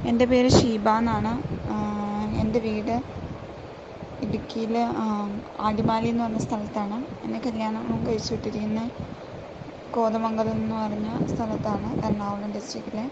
എൻ്റെ പേര് ഷീബ എന്നാണ് എൻ്റെ വീട് ഇടുക്കിയിൽ ആടിമാലി എന്ന് പറഞ്ഞ സ്ഥലത്താണ് എന്നെ കല്യാണം കഴിച്ചു വിട്ടിരിക്കുന്നത് കോതമംഗലം എന്ന് പറഞ്ഞ സ്ഥലത്താണ് എറണാകുളം ഡിസ്ട്രിക്റ്റിലെ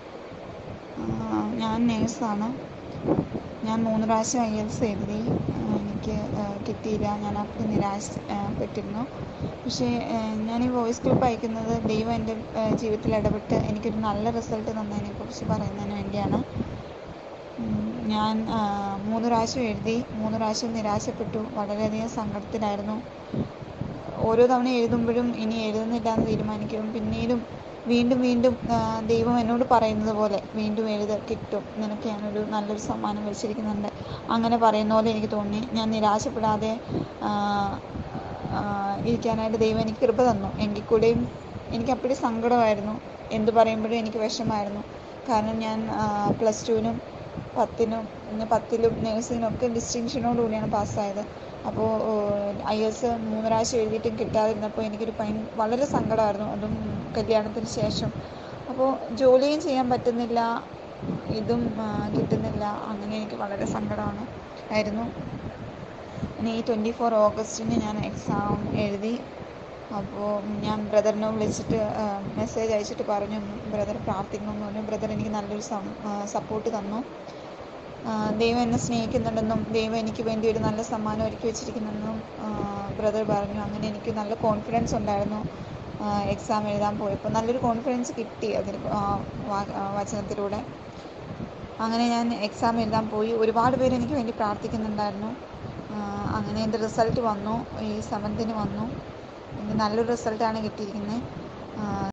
ഞാൻ നേഴ്സാണ് ഞാൻ മൂന്ന് പ്രാവശ്യം ഐ എൽസ് എഴുതി എനിക്ക് കിട്ടിയില്ല ഞാൻ അപ്പോൾ നിരാശപ്പെട്ടിരുന്നു പക്ഷേ ഞാൻ ഈ വോയിസ് ക്ലിപ്പ് അയക്കുന്നത് ദൈവം എൻ്റെ ജീവിതത്തിൽ ഇടപെട്ട് എനിക്കൊരു നല്ല റിസൾട്ട് തന്നതിനെക്കുറിച്ച് പറയുന്നതിന് വേണ്ടിയാണ് ഞാൻ മൂന്ന് പ്രാവശ്യം എഴുതി മൂന്ന് പ്രാവശ്യം നിരാശപ്പെട്ടു വളരെയധികം സങ്കടത്തിലായിരുന്നു ഓരോ തവണ എഴുതുമ്പോഴും ഇനി എഴുതുന്നില്ല എന്ന് തീരുമാനിക്കും പിന്നീടും വീണ്ടും വീണ്ടും ദൈവം എന്നോട് പറയുന്നത് പോലെ വീണ്ടും എഴുത കിട്ടും നിനക്ക് ഞാനൊരു നല്ലൊരു സമ്മാനം വെച്ചിരിക്കുന്നുണ്ട് അങ്ങനെ പറയുന്ന പോലെ എനിക്ക് തോന്നി ഞാൻ നിരാശപ്പെടാതെ ഇരിക്കാനായിട്ട് ദൈവം എനിക്ക് കൃപ തന്നു എങ്കിൽ കൂടെയും എനിക്ക് അപ്പോഴും സങ്കടമായിരുന്നു എന്ത് പറയുമ്പോഴും എനിക്ക് വിഷമമായിരുന്നു കാരണം ഞാൻ പ്ലസ് ടുവിനും പത്തിനും പിന്നെ പത്തിലും നേഴ്സിങ്ങിനും ഒക്കെ ഡിസ്റ്റിങ്ഷനോട് കൂടിയാണ് പാസ്സായത് അപ്പോൾ ഐ എസ് മൂന്ന് പ്രാവശ്യം എഴുതിയിട്ടും കിട്ടാതിരുന്നപ്പോൾ എനിക്കൊരു ഭയ വളരെ സങ്കടമായിരുന്നു അതും കല്യാണത്തിന് ശേഷം അപ്പോൾ ജോലിയും ചെയ്യാൻ പറ്റുന്നില്ല ഇതും കിട്ടുന്നില്ല അങ്ങനെ എനിക്ക് വളരെ സങ്കടമാണ് ആയിരുന്നു ഇനി ഈ ട്വൻറ്റി ഫോർ ഓഗസ്റ്റിന് ഞാൻ എക്സാം എഴുതി അപ്പോൾ ഞാൻ ബ്രദറിനെ വിളിച്ചിട്ട് മെസ്സേജ് അയച്ചിട്ട് പറഞ്ഞു ബ്രദർ പ്രാർത്ഥിക്കണമെന്ന് പറഞ്ഞു ബ്രദർ എനിക്ക് നല്ലൊരു സപ്പോർട്ട് തന്നു ദൈവം എന്നെ സ്നേഹിക്കുന്നുണ്ടെന്നും ദൈവം എനിക്ക് വേണ്ടി ഒരു നല്ല സമ്മാനം ഒരുക്കി വെച്ചിരിക്കുന്നെന്നും ബ്രദർ പറഞ്ഞു അങ്ങനെ എനിക്ക് നല്ല കോൺഫിഡൻസ് ഉണ്ടായിരുന്നു എക്സാം എഴുതാൻ പോയപ്പോൾ നല്ലൊരു കോൺഫിഡൻസ് കിട്ടി അതിൽ വചനത്തിലൂടെ അങ്ങനെ ഞാൻ എക്സാം എഴുതാൻ പോയി ഒരുപാട് പേര് എനിക്ക് വേണ്ടി പ്രാർത്ഥിക്കുന്നുണ്ടായിരുന്നു അങ്ങനെ എൻ്റെ റിസൾട്ട് വന്നു ഈ സെവൻത്തിന് വന്നു എനിക്ക് നല്ലൊരു റിസൾട്ടാണ് കിട്ടിയിരിക്കുന്നത്